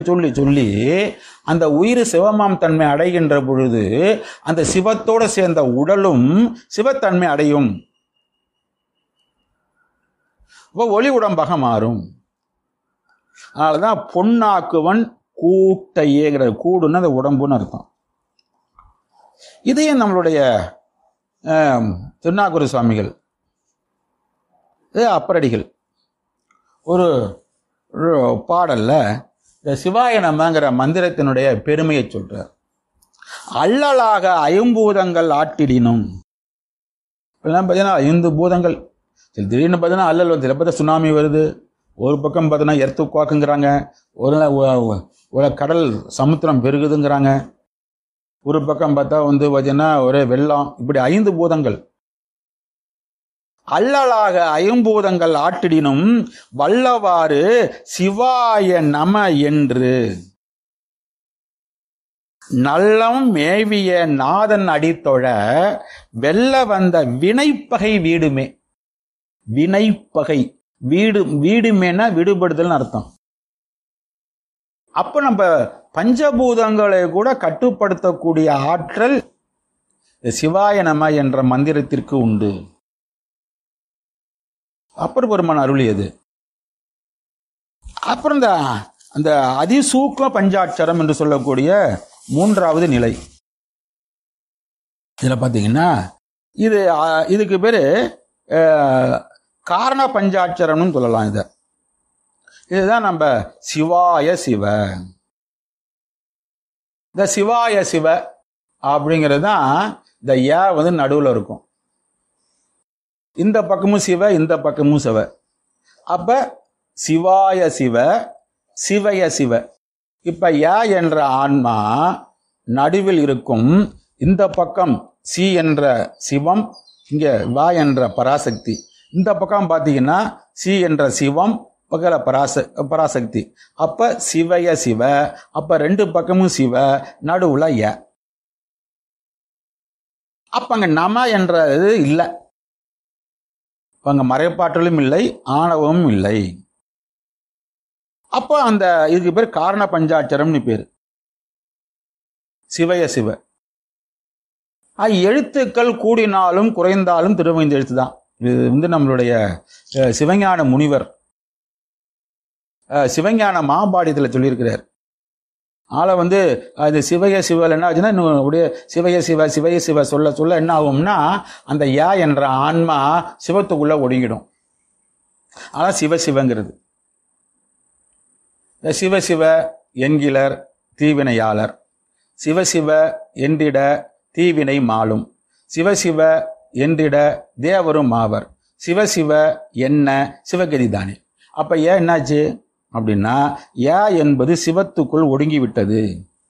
சொல்லி சொல்லி அந்த உயிர் சிவமாம் தன்மை அடைகின்ற பொழுது அந்த சிவத்தோடு சேர்ந்த உடலும் சிவத்தன்மை அடையும் அப்போ ஒளி உடம்பாக மாறும் அதனாலதான் பொன்னாக்குவன் கூட்டையேங்கிற கூடுன்னு அந்த உடம்புன்னு அர்த்தம் இதையும் நம்மளுடைய ஆம், திருநாகூர் சுவாமிகள் இது அப்பரடிகள் ஒரு ஒரு பாடல்ல இந்த சிவாய நமங்கிற மந்திரத்தினுடைய பெருமையை சொல்றார் அல்லலாக ஐம்பூதங்கள் ஆட்டிடினும் இப்பெல்லாம் பார்த்தீங்கன்னா ஐந்து பூதங்கள் சில திடீர்னு பார்த்தீங்கன்னா அல்லல் வந்து சில பார்த்தா சுனாமி வருது ஒரு பக்கம் பார்த்தீங்கன்னா எர்த்து குவாக்குங்கிறாங்க ஒரு நா- ஒ- ஒ- ஒரு கடல் சமுத்திரம் பெருகுதுங்கிறாங்க ஒரு பக்கம் பார்த்தா வந்து பார்த்தீங்கன்னா ஒரே வெள்ளம் இப்படி ஐந்து பூதங்கள் அல்லலாக ஐம்பூதங்கள் ஆட்டிடினும் வல்லவாறு சிவாய நம என்று நல்லம் மேவிய நாதன் அடித்தொழ வெல்ல வந்த வினைப்பகை வீடுமே வினைப்பகை வீடு வீடுமேனா விடுபடுதல்னு அர்த்தம் அப்ப நம்ம பஞ்சபூதங்களை கூட கட்டுப்படுத்தக்கூடிய ஆற்றல் இந்த சிவாய நம என்ற மந்திரத்திற்கு உண்டு அப்பர் பெருமான் அருளியது அப்புறம் இந்த அந்த அதிசூக்ம பஞ்சாட்சரம் என்று சொல்லக்கூடிய மூன்றாவது நிலை இதில் பார்த்தீங்கன்னா இது ஆ, இதுக்கு பேர் காரண பஞ்சாட்சரம்னு சொல்லலாம் இதை இதுதான் நம்ம சிவாய சிவ இந்த சிவாய சிவ அப்படிங்கிறது தான் இந்த ஏ வந்து நடுவில் இருக்கும் இந்த பக்கமும் சிவ இந்த பக்கமும் சிவ அப்ப சிவாய சிவ சிவய சிவ இப்ப ய என்ற ஆன்மா நடுவில் இருக்கும் இந்த பக்கம் சி என்ற சிவம் இங்க வா என்ற பராசக்தி இந்த பக்கம் பார்த்தீங்கன்னா சி என்ற சிவம் பக்கல பராச பராசக்தி அப்ப சிவய சிவ அப்ப ரெண்டு பக்கமும் சிவ நடுவுல ய அப்ப அங்க நம என்றது இல்லை இப்ப அங்க மறைப்பாற்றலும் இல்லை ஆணவமும் இல்லை அப்போ அந்த இதுக்கு பேர் காரண பஞ்சாட்சரம்னு பேர் சிவய சிவ ஆ, எழுத்துக்கள் கூடினாலும் குறைந்தாலும் திருவைந்த எழுத்து தான் இது வந்து நம்மளுடைய அஹ், சிவஞான முனிவர் அஹ், சிவஞான மாபாடியத்தில் சொல்லியிருக்கிறார் ஆளை வந்து அது சிவய சிவல் என்ன ஆச்சுன்னா இன்னும் அப்படியே சிவய சிவ சிவய சிவ சொல்ல சொல்ல என்ன ஆகும்னா அந்த யா என்ற ஆன்மா சிவத்துக்குள்ள ஒடுங்கிடும் அதான் சிவ சிவங்கிறது இந்த சிவ சிவ என்கிலர் தீவினையாளர் சிவசிவ என்றிட தீவினை மாளும் சிவசிவ என்றிட தேவரும் ஆவர் சிவசிவ என்ன சிவகதி தானே அப்ப ஏன் என்னாச்சு அப்படின்னா ஏ என்பது சிவத்துக்குள் ஒடுங்கி விட்டது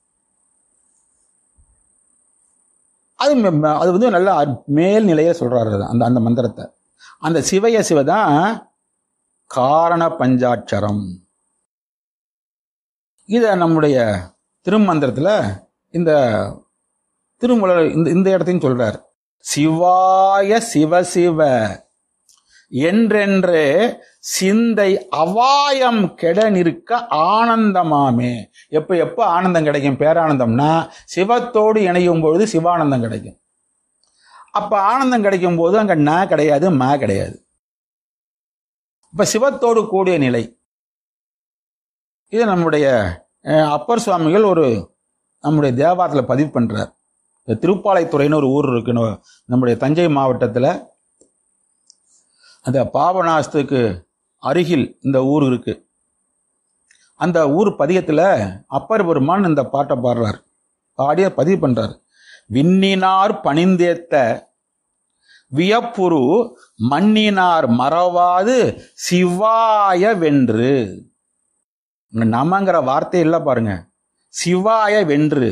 அது ம- ம- அது வந்து நல்ல அற்- மேல் நிலையை சொல்றாரு அது, அந்த அந்த மந்திரத்தை அந்த சிவய சிவதான் காரண பஞ்சாட்சரம் இத நம்முடைய திருமந்திரத்துல இந்த திருமுலர் இந்த இந்த இடத்தையும் சொல்றார் சிவாய சிவசிவ என்றென்று சிந்தை அவாயம் கெட நிற்க ஆனந்தமாமே எப்ப எப்ப ஆனந்தம் கிடைக்கும் பேரானந்தம்னா சிவத்தோடு இணையும் பொழுது சிவானந்தம் கிடைக்கும் அப்ப ஆனந்தம் கிடைக்கும் போது அங்க ந கிடையாது ம கிடையாது இப்ப சிவத்தோடு கூடிய நிலை இது நம்முடைய அஹ், அப்பர் சுவாமிகள் ஒரு நம்முடைய தேவாரத்தில் பதிவு பண்றார் இந்த திருப்பாலைத்துறைன்னு ஒரு ஊர் இருக்கு நம்ம- நம்முடைய தஞ்சை மாவட்டத்தில் அந்த பாபநாசத்துக்கு அருகில் இந்த ஊர் இருக்கு அந்த ஊர் பதிகத்தில் அப்பர் பெருமான் இந்த பாட்டை பாடுறார் பாடிய பதிவு பண்றார் விண்ணினார் பணிந்தேத்த வியப்புரு மண்ணினார் மறவாது சிவாய வென்று இங்க நமங்கிற வார்த்தை இல்லை பாருங்க சிவாய வென்று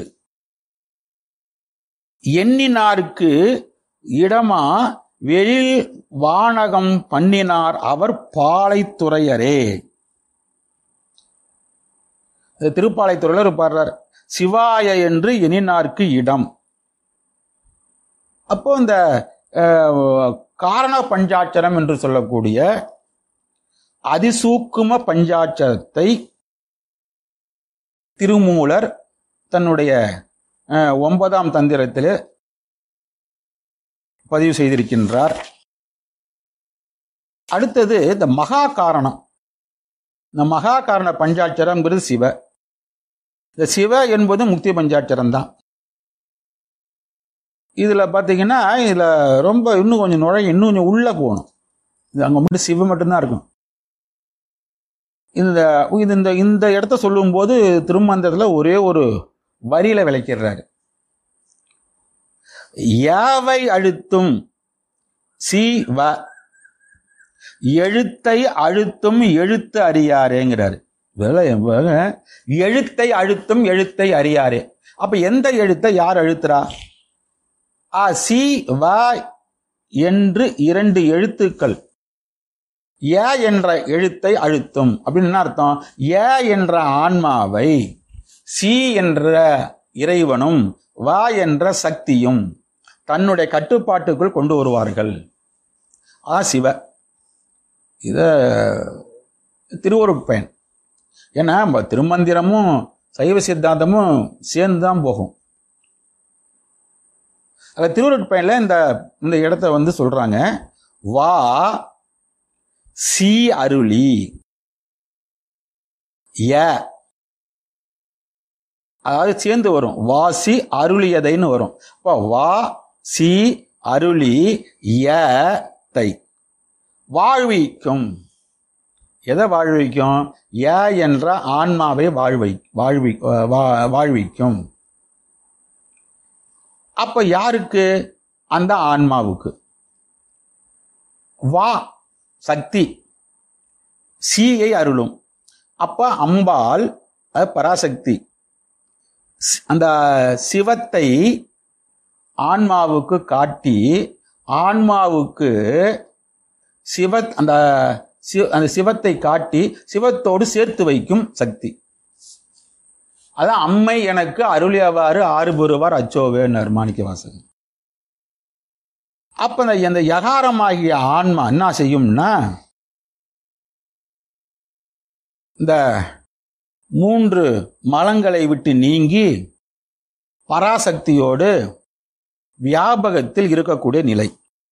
எண்ணினாருக்கு இடமா வெளில் வானகம் பண்ணினார் அவர் பாலைத்துறையரே இந்த திருப்பாலைத்துறையில் பாடுறார் சிவாய என்று எண்ணினார்க்கு இடம் அப்போ இந்த அஹ், காரண பஞ்சாட்சரம் என்று சொல்லக்கூடிய அதிசூக்கும பஞ்சாட்சரத்தை திருமூலர் தன்னுடைய அஹ், ஒன்பதாம் தந்திரத்தில் பதிவு செய்திருக்கின்றார் அடுத்தது இந்த மகா காரணம் இந்த மகா காரண பஞ்சாட்சரம்ங்கிறது சிவ இந்த சிவ என்பது முக்தி பஞ்சாட்சரம் தான் இதுல பாத்தீங்கன்னா இதுல ரொம்ப இன்னும் கொஞ்சம் நுழைய இன்னும் கொஞ்சம் உள்ள போகணும் இது அங்க மட்டும் சிவ மட்டும்தான் இருக்கும் இந்த இது இந்த இந்த இடத்த சொல்லும்போது திருமந்திரத்துல ஒரே ஒரு வரியில விளக்கிடுறாரு யாவை அழுத்தும் சி வ எழுத்தை அழுத்தும் எழுத்து அறியாரேங்கிறாரு வேலை- வேலை, எழுத்தை அழுத்தும் எழுத்தை அறியாரே அப்ப எந்த எழுத்தை யார் அழுத்துறா ஆ சி வ என்று இரண்டு எழுத்துக்கள் ஏ என்ற எழுத்தை அழுத்தும் அப்படின்னு என்ன அர்த்தம் ஏ என்ற ஆன்மாவை சி என்ற இறைவனும் வா என்ற சக்தியும் தன்னுடைய கட்டுப்பாட்டுக்குள் கொண்டு வருவார்கள் ஆ சிவ இத திருவருட்பயன் ஏன்னா நம்ம திருமந்திரமும் சைவ சித்தாந்தமும் சேர்ந்து தான் போகும் அதில் திருவருட்பயனில் இந்த இந்த இடத்த வந்து சொல்றாங்க வா சி அருளி ய அதாவது சேர்ந்து வரும் வாசி அருளியதைன்னு வரும் இப்போ வா சி அருளி ய தை வாழ்விக்கும் எதை வாழ்விக்கும் ய என்ற ஆன்மாவை வாழ்வை வாழ்வி வா- வாழ்விக்கும் அப்ப யாருக்கு அந்த ஆன்மாவுக்கு வா சக்தி சீயை அருளும் அப்ப அம்பாள் அது பராசக்தி சி- அந்த சிவத்தை ஆன்மாவுக்கு காட்டி ஆன்மாவுக்கு சிவ அந்த சி- அந்த சிவத்தை காட்டி சிவத்தோடு சேர்த்து வைக்கும் சக்தி அதான் அம்மை எனக்கு அருளியவாறு ஆறு பெறுவார் அச்சோவேன்னார் மாணிக்க வாசகன் அப்ப இந்த- இந்த யகாரமாகிய ஆன்மா என்ன செய்யும்னா இந்த மூன்று மலங்களை விட்டு நீங்கி பராசக்தியோடு வியாபகத்தில் இருக்கக்கூடிய நிலை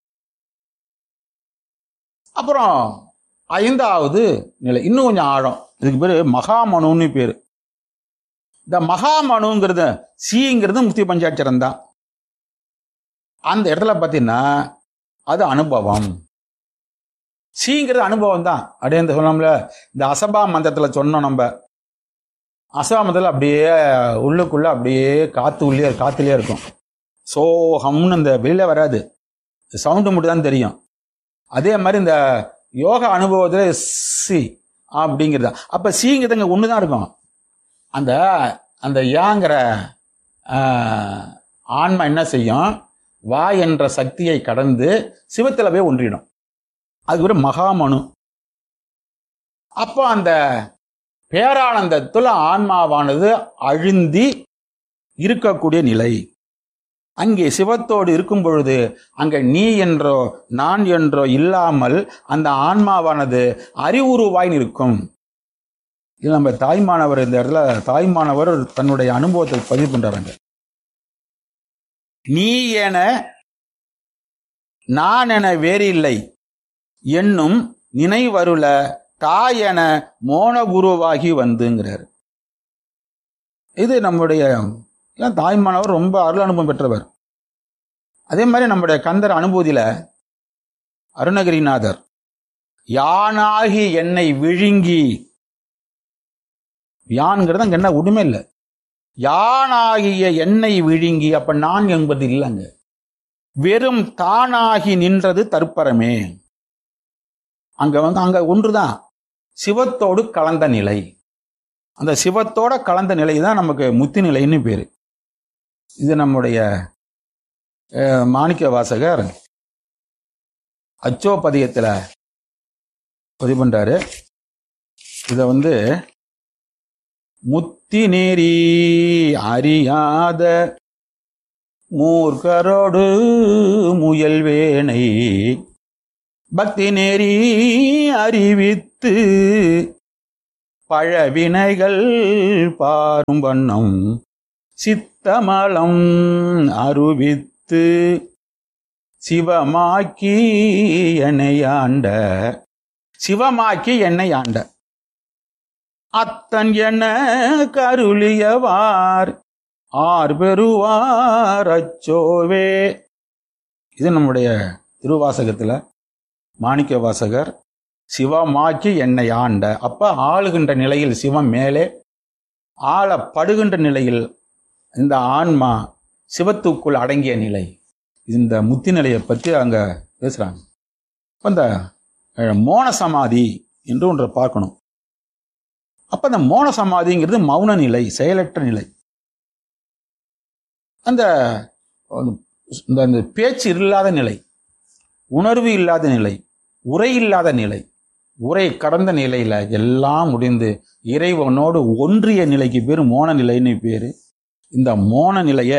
அப்புறம் ஐந்தாவது நிலை இன்னும் கொஞ்சம் ஆழம் இதுக்கு பேரு மகாமனுன்னு பேரு இந்த மகாமனுங்கிறது சீங்கிறது முக்தி பஞ்சாட்சரம் தான் அந்த இடத்துல பார்த்தீங்கன்னா அது அனுபவம் சீங்கிறது அனுபவம் தான் அப்படியே இந்த சொன்னோம்ல இந்த அசபா மந்திரத்துல சொன்னோம் நம்ம அசபா மந்திரத்தில் அப்படியே உள்ளுக்குள்ள அப்படியே காத்து உள்ளே காத்துலயே இருக்கும் சோகம்னு இந்த வெளியில வராது சவுண்டு மட்டும் தான் தெரியும் அதே மாதிரி இந்த யோகா அனுபவத்தில் சி அப்படிங்கிறது அப்ப சீங்கிறதுங்க ஒன்று தான் இருக்கும் அந்த அந்த யாங்கிற ஆஹ், ஆன்மா என்ன செய்யும் வா என்ற சக்தியை கடந்து சிவத்துல போய் ஒன்றிடும் அது ஒரு மகாமனு அப்போ அந்த பேரானந்தத்துல ஆன்மாவானது அழுந்தி இருக்கக்கூடிய நிலை அங்கே சிவத்தோடு இருக்கும் பொழுது அங்க நீ என்றோ நான் என்றோ இல்லாமல் அந்த ஆன்மாவானது அறிவுருவாய் நிற்கும் இது நம்ம தாய்மானவர் இந்த இடத்துல தாய்மானவர் தன்னுடைய அனுபவத்தை பதிவு பண்றாங்க நீ என நான் என வேறில்லை என்னும் நினைவருள தாய் என மோன குருவாகி வந்துங்கிறார் இது நம்முடைய ஏன் தாய்மானவர் ரொம்ப அருள் அனுபவம் பெற்றவர் அதே மாதிரி நம்முடைய கந்தர் அனுபூதியில அருணகிரிநாதர் யானாகி என்னை விழுங்கி யான்ங்கிறது அங்க என்ன உண்மை இல்லை யானாகிய என்னை விழுங்கி அப்ப நான் என்பது இல்லைங்க வெறும் தானாகி நின்றது தற்பரமே அங்க வந்து அங்க ஒன்றுதான் சிவத்தோடு கலந்த நிலை அந்த சிவத்தோட கலந்த நிலை தான் நமக்கு முத்தி நிலைன்னு பேரு இது நம்முடைய அஹ், மாணிக்க வாசகர் அச்சோபதியத்துல பதிவு பண்றாரு இத வந்து முத்தி நெறி அறியாத மூர்க்கரோடு முயல்வேனை பக்தி நெறி அறிவித்து பழவினைகள் பாரும் வண்ணம் சித்தமலம் அருவித்து சிவமாக்கி என்னை ஆண்ட சிவமாக்கி என்னை ஆண்ட அத்தன் என கருளியவார் ஆர் பெறுவார் அச்சோவே இது நம்முடைய திருவாசகத்துல மாணிக்க வாசகர் சிவமாக்கி என்னை ஆண்ட அப்ப ஆளுகின்ற நிலையில் சிவம் மேலே ஆளப்படுகின்ற நிலையில் இந்த ஆன்மா சிவத்துக்குள் அடங்கிய நிலை இந்த முத்தி நிலையை பற்றி அங்க பேசுறாங்க அப்ப இந்த அஹ், மோன சமாதி என்று ஒன்றை பார்க்கணும் அப்ப அந்த மோன சமாதிங்கிறது மௌன நிலை செயலற்ற நிலை அந்த இந்த அந்த பேச்சு இல்லாத நிலை உணர்வு இல்லாத நிலை உரை இல்லாத நிலை உரை கடந்த நிலையில எல்லாம் முடிந்து இறைவனோடு ஒன்றிய நிலைக்கு பேர் மோன நிலைன்னு பேரு இந்த மோன நிலைய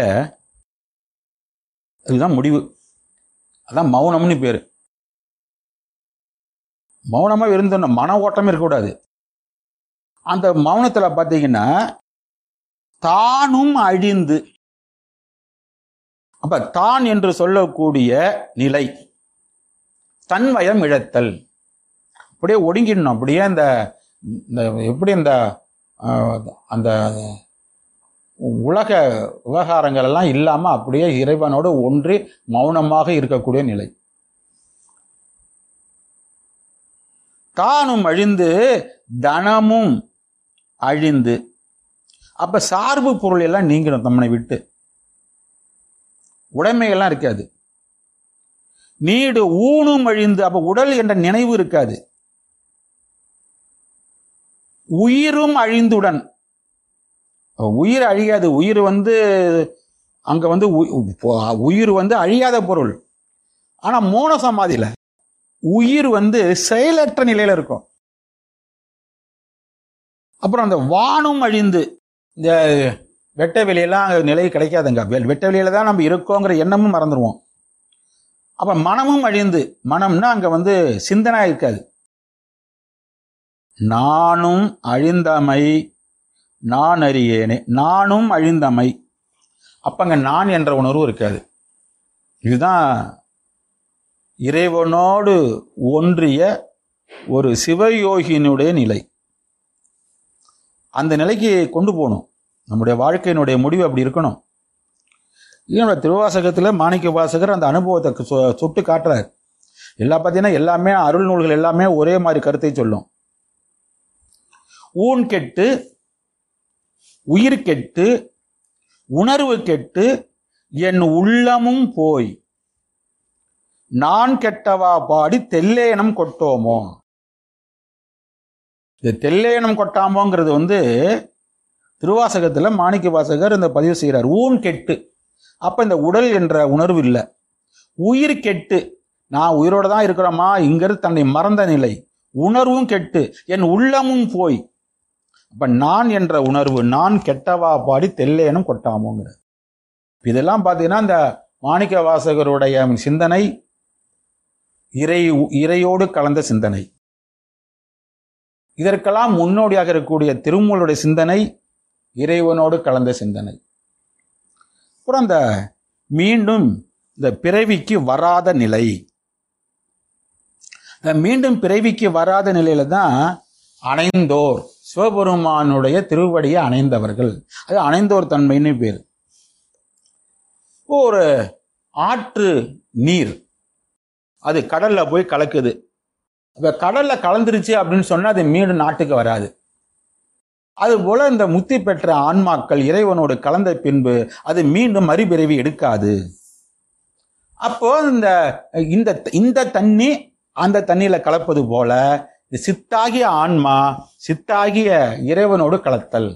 இதுதான் முடிவு அதான் மௌனம்னு பேரு மௌனமா இருந்தோம்னா மன ஓட்டமே இருக்கக்கூடாது அந்த மௌனத்துல பாத்தீங்கன்னா தானும் அழிந்து அப்ப தான் என்று சொல்லக்கூடிய நிலை தன்வயம் இழத்தல் அப்படியே ஒடுங்கிடணும் அப்படியே அந்த இந்த எப்படி இந்த ஆஹ், அந்த உலக விவகாரங்கள் எல்லாம் இல்லாம அப்படியே இறைவனோடு ஒன்றி மௌனமாக இருக்கக்கூடிய நிலை தானும் அழிந்து தனமும் அழிந்து அப்ப சார்பு பொருள் எல்லாம் நீங்கிடும் நம்மளை விட்டு உடைமைகள்லாம் இருக்காது நீடு ஊனும் அழிந்து அப்ப உடல் என்ற நினைவு இருக்காது உயிரும் அழிந்துடன் உயிர் அழியாது உயிர் வந்து அங்க வந்து உ- உயிர் வந்து அழியாத பொருள் ஆனா மோன சமாதியில உயிர் வந்து செயலற்ற நிலையில இருக்கும் அப்புறம் அந்த வானும் அழிந்து இந்த வெட்ட வெளியெல்லாம் அங்க நிலை கிடைக்காதுங்க வெ- வெட்ட வெளியில தான் நம்ம இருக்கோங்கிற எண்ணமும் மறந்துடுவோம் அப்ப மனமும் அழிந்து மனம்னா அங்க வந்து சிந்தனை இருக்காது நானும் அழிந்தமை நான் அறியேனே நானும் அழிந்தமை அப்பங்க நான் என்ற உணர்வு இருக்காது இதுதான் இறைவனோடு ஒன்றிய ஒரு சிவயோகியினுடைய நிலை அந்த நிலைக்கு கொண்டு போகணும் நம்முடைய வாழ்க்கையினுடைய முடிவு அப்படி இருக்கணும் இதனோட திருவாசகத்தில் மாணிக்க வாசகர் அந்த அனுபவத்தை சொ- சுட்டு காட்டுறார் எல்லா பார்த்தீங்கன்னா எல்லாமே அருள் நூல்கள் எல்லாமே ஒரே மாதிரி கருத்தை சொல்லும் ஊன் கெட்டு உயிர் கெட்டு உணர்வு கெட்டு என் உள்ளமும் போய் நான் கெட்டவா பாடி தெல்லேனம் கொட்டோமோ இந்த தெல்லேனம் கொட்டாமோங்கிறது வந்து திருவாசகத்துல மாணிக்க வாசகர் இந்த பதிவு செய்கிறார் ஊன் கெட்டு அப்ப இந்த உடல் என்ற உணர்வு இல்லை உயிர் கெட்டு நான் உயிரோட தான் இருக்கிறோமா இங்கிறது தன்னை மறந்த நிலை உணர்வும் கெட்டு என் உள்ளமும் போய் அப்ப நான் என்ற உணர்வு நான் கெட்டவா பாடி தெல்லேனும் கொட்டாமோங்கிற இதெல்லாம் பார்த்தீங்கன்னா இந்த மாணிக்க வாசகருடைய சிந்தனை இறை இறையோடு கலந்த சிந்தனை இதற்கெல்லாம் முன்னோடியாக இருக்கக்கூடிய திருமூலுடைய சிந்தனை இறைவனோடு கலந்த சிந்தனை அப்புறம் அந்த மீண்டும் இந்த பிறவிக்கு வராத நிலை இந்த மீண்டும் பிறவிக்கு வராத நிலையில தான் அணைந்தோர் சிவபெருமானுடைய திருவடியை அணைந்தவர்கள் அது அணைந்தோர் தன்மைன்னு பேர் ஒரு ஆற்று நீர் அது கடல்ல போய் கலக்குது இப்ப கடல்ல கலந்துருச்சு அப்படின்னு சொன்னா அது மீண்டும் நாட்டுக்கு வராது அது போல இந்த முத்தி பெற்ற ஆன்மாக்கள் இறைவனோடு கலந்த பின்பு அது மீண்டும் மறுபிறவி எடுக்காது அப்போ இந்த இந்த இந்த தண்ணி அந்த தண்ணியில கலப்பது போல இந்த சித்தாகிய ஆன்மா சித்தாகிய இறைவனோடு கலத்தல்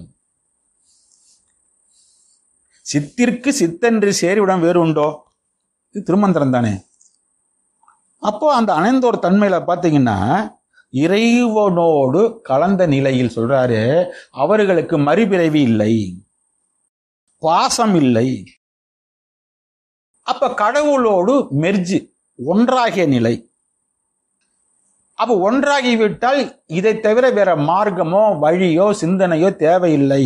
சித்திற்கு சித்தன்று சேரிவிடம் வேறு உண்டோ இது திருமந்திரம் தானே அப்போ அந்த அணைந்தோர் தன்மையில பாத்தீங்கன்னா இறைவனோடு கலந்த நிலையில் சொல்றாரு அவர்களுக்கு மறுபிறவி இல்லை பாசம் இல்லை அப்ப கடவுளோடு மெர்ஜி ஒன்றாகிய நிலை அப்ப ஒன்றாகிவிட்டால் இதை தவிர வேற மார்க்கமோ வழியோ சிந்தனையோ தேவையில்லை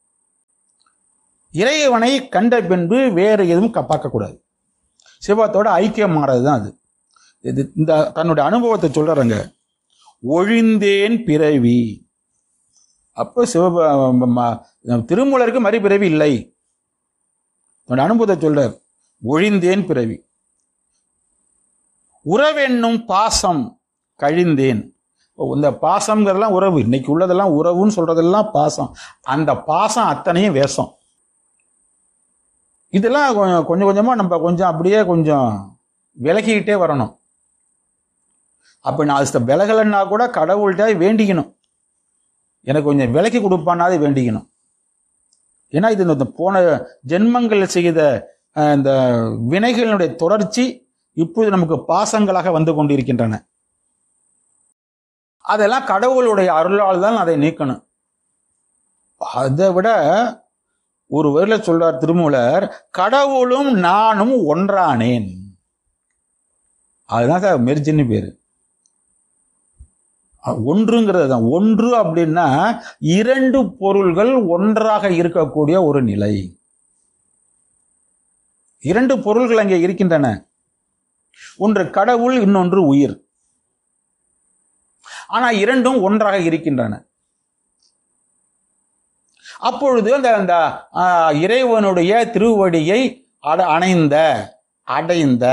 இறைவனை கண்ட பின்பு வேறு எதுவும் க- பார்க்கக்கூடாது சிவத்தோட ஐக்கியம் மாறதுதான் அது இது இந்த தன்னுடைய அனுபவத்தை சொல்றாங்க ஒழிந்தேன் பிறவி அப்போ சிவ ம- திருமூலருக்கு மறுபிறவி இல்லை தன்னுடைய அனுபவத்தை சொல்றார் ஒழிந்தேன் பிறவி உறவென்னும் பாசம் கழிந்தேன் இப்போ இந்த பாசம்ங்கிறதெல்லாம் உறவு இன்னைக்கு உள்ளதெல்லாம் உறவுன்னு சொல்றதெல்லாம் பாசம் அந்த பாசம் அத்தனையும் வேஷம் இதெல்லாம் கொஞ்சம் கொஞ்சம் கொஞ்சமா நம்ம கொஞ்சம் அப்படியே கொஞ்சம் விலகிக்கிட்டே வரணும் அப்ப நான் அது விலகலைன்னா கூட கடவுள்கிட்ட வேண்டிக்கணும் எனக்கு கொஞ்சம் விலக்கி கொடுப்பானாது வேண்டிக்கணும் ஏன்னா இது இந்த போன ஜென்மங்கள் செய்த அஹ், இந்த வினைகளினுடைய தொடர்ச்சி இப்பொழுது நமக்கு பாசங்களாக வந்து கொண்டிருக்கின்றன அதெல்லாம் கடவுளுடைய அருளால் தான் அதை நீக்கணும் அதை விட ஒரு வரியில சொல்றார் திருமூலர் கடவுளும் நானும் ஒன்றானேன் அதுதான் சார் மெர்ஜின்னு பேரு அஹ் ஒன்றுங்கிறது தான் ஒன்று அப்படின்னா இரண்டு பொருள்கள் ஒன்றாக இருக்கக்கூடிய ஒரு நிலை இரண்டு பொருள்கள் அங்கே இருக்கின்றன ஒன்று கடவுள் இன்னொன்று உயிர் ஆனா இரண்டும் ஒன்றாக இருக்கின்றன அப்பொழுது அந்த அந்த ஆ, இறைவனுடைய திருவடியை அட அணைந்த அடைந்த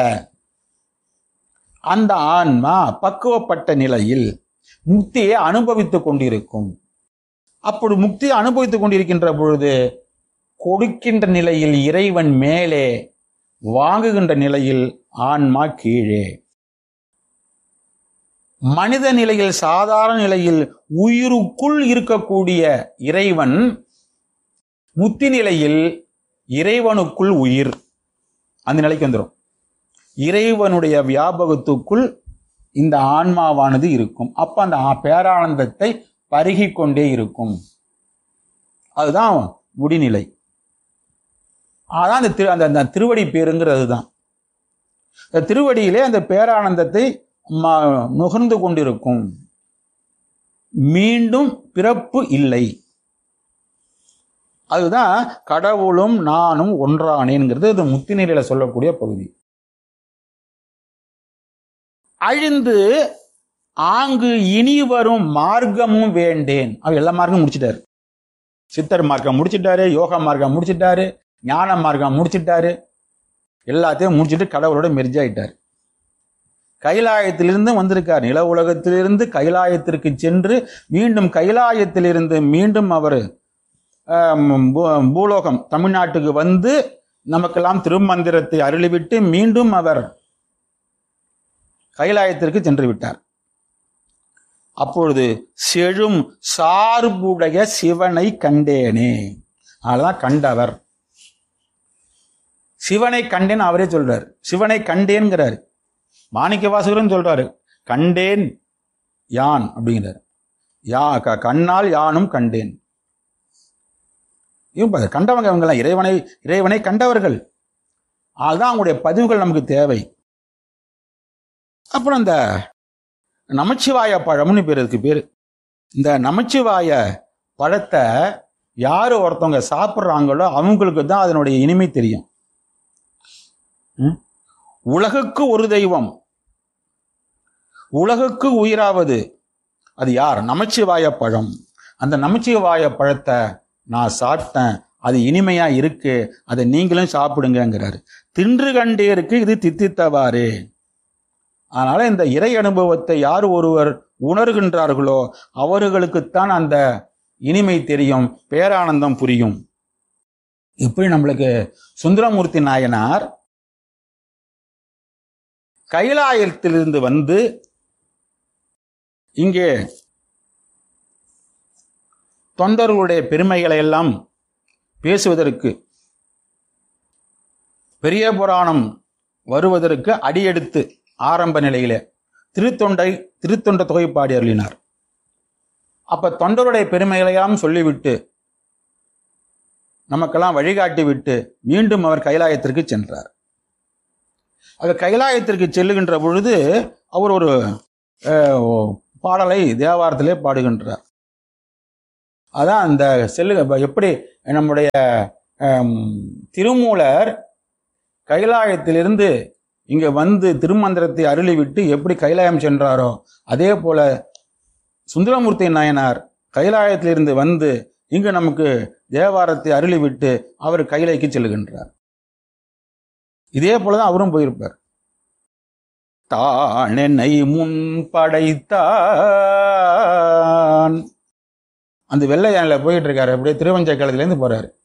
அந்த ஆன்மா பக்குவப்பட்ட நிலையில் முக்தியை அனுபவித்துக் கொண்டிருக்கும் அப்படி முக்தியை அனுபவித்துக் கொண்டிருக்கின்ற பொழுது கொடுக்கின்ற நிலையில் இறைவன் மேலே வாங்குகின்ற நிலையில் ஆன்மா கீழே மனித நிலையில் சாதாரண நிலையில் உயிருக்குள் இருக்கக்கூடிய இறைவன் முத்தி நிலையில் இறைவனுக்குள் உயிர் அந்த நிலைக்கு வந்துடும் இறைவனுடைய வியாபகத்துக்குள் இந்த ஆன்மாவானது இருக்கும் அப்ப அந்த ஆ- பேரானந்தத்தை பருகிக் கொண்டே இருக்கும் அதுதான் முடிநிலை அதான் அந்த திரு அந்த அந்த திருவடி பேருங்கிறது தான் இந்த திருவடியிலே அந்த பேரானந்தத்தை ம- நுகர்ந்து கொண்டிருக்கும் மீண்டும் பிறப்பு இல்லை அதுதான் கடவுளும் நானும் ஒன்றானேங்கிறது இது முத்தி நிலையில சொல்லக்கூடிய பகுதி அழிந்து ஆங்கு இனி வரும் மார்க்கமும் வேண்டேன் அவர் எல்லா மார்க்கமும் முடிச்சிட்டாரு சித்தர் மார்க்கம் முடிச்சிட்டாரு யோகா மார்க்கம் முடிச்சிட்டாரு ஞான மார்க்கம் முடிச்சிட்டாரு எல்லாத்தையும் முடிச்சிட்டு கடவுளோட மெர்ஜ் ஆயிட்டார் கைலாயத்திலிருந்து வந்திருக்கார் நில உலகத்திலிருந்து கைலாயத்திற்கு சென்று மீண்டும் கைலாயத்திலிருந்து மீண்டும் அவர் ஆம், பூ- பூலோகம் தமிழ்நாட்டுக்கு வந்து நமக்கெல்லாம் திருமந்திரத்தை அருளிவிட்டு மீண்டும் அவர் கைலாயத்திற்கு சென்று விட்டார் அப்பொழுது செழும் சார்புடைய சிவனை கண்டேனே அதெல்லாம் கண்டவர் சிவனை கண்டேன் அவரே சொல்றார் சிவனை கண்டேன்கிறார் மாணிக்க வாசகரும் சொல்றாரு கண்டேன் யான் அப்படிங்கிறார் யா க- கண்ணால் யானும் கண்டேன் இவங்க பாரு, கண்டவங்க இவங்கெல்லாம் இறைவனை இறைவனை கண்டவர்கள் அதுதான் அவங்களுடைய பதிவுகள் நமக்கு தேவை அப்புறம் இந்த நமச்சிவாய பழம்னு பேர் இருக்கு பேர் இந்த நமச்சிவாய பழத்தை யாரு ஒருத்தவங்க சாப்பிட்றாங்களோ அவங்களுக்கு தான் அதனுடைய இனிமை தெரியும் ம்? உலகுக்கு ஒரு தெய்வம் உலகுக்கு உயிராவது அது யார் நமச்சிவாய பழம் அந்த நமச்சிவாய பழத்தை நான் சாப்பிட்டேன் அது இனிமையா இருக்கு அதை நீங்களும் சாப்பிடுங்கங்கிறாரு தின்று கண்டேருக்கு இது தித்தித்தவாறு அதனால இந்த இறை அனுபவத்தை யார் ஒருவர் உணர்கின்றார்களோ அவர்களுக்குத்தான் அந்த இனிமை தெரியும் பேரானந்தம் புரியும் இப்படி நம்மளுக்கு சுந்தரமூர்த்தி நாயனார் கைலாயத்திலிருந்து வந்து இங்கே தொண்டர்களுடைய பெருமைகளை எல்லாம் பேசுவதற்கு பெரிய புராணம் வருவதற்கு அடியெடுத்து ஆரம்ப நிலையிலே திருத்தொண்டை திருத்தொண்ட தொகைப்பாடி அருளினார் அப்ப தொண்டருடைய பெருமைகளையெல்லாம் சொல்லிவிட்டு நமக்கெல்லாம் வழிகாட்டி விட்டு மீண்டும் அவர் கைலாயத்திற்கு சென்றார் அவர் கைலாயத்திற்கு செல்லுகின்ற பொழுது அவர் ஒரு அஹ், பாடலை தேவாரத்திலே பாடுகின்றார் அதான் அந்த செல்லு எப்படி நம்முடைய ஆம், திருமூலர் கைலாயத்திலிருந்து இங்க வந்து திருமந்திரத்தை அருளிவிட்டு எப்படி கைலாயம் சென்றாரோ அதே போல சுந்தரமூர்த்தி நாயனார் கைலாயத்திலிருந்து வந்து இங்கு நமக்கு தேவாரத்தை அருளிவிட்டு அவர் கைலைக்கு செல்லுகின்றார் இதே போலதான் அவரும் போயிருப்பார் தான் என்னை முன் படைத்தான் அந்த வெள்ளை யானையில போயிட்டு இருக்காரு அப்படியே திருவஞ்சை இருந்து போறாரு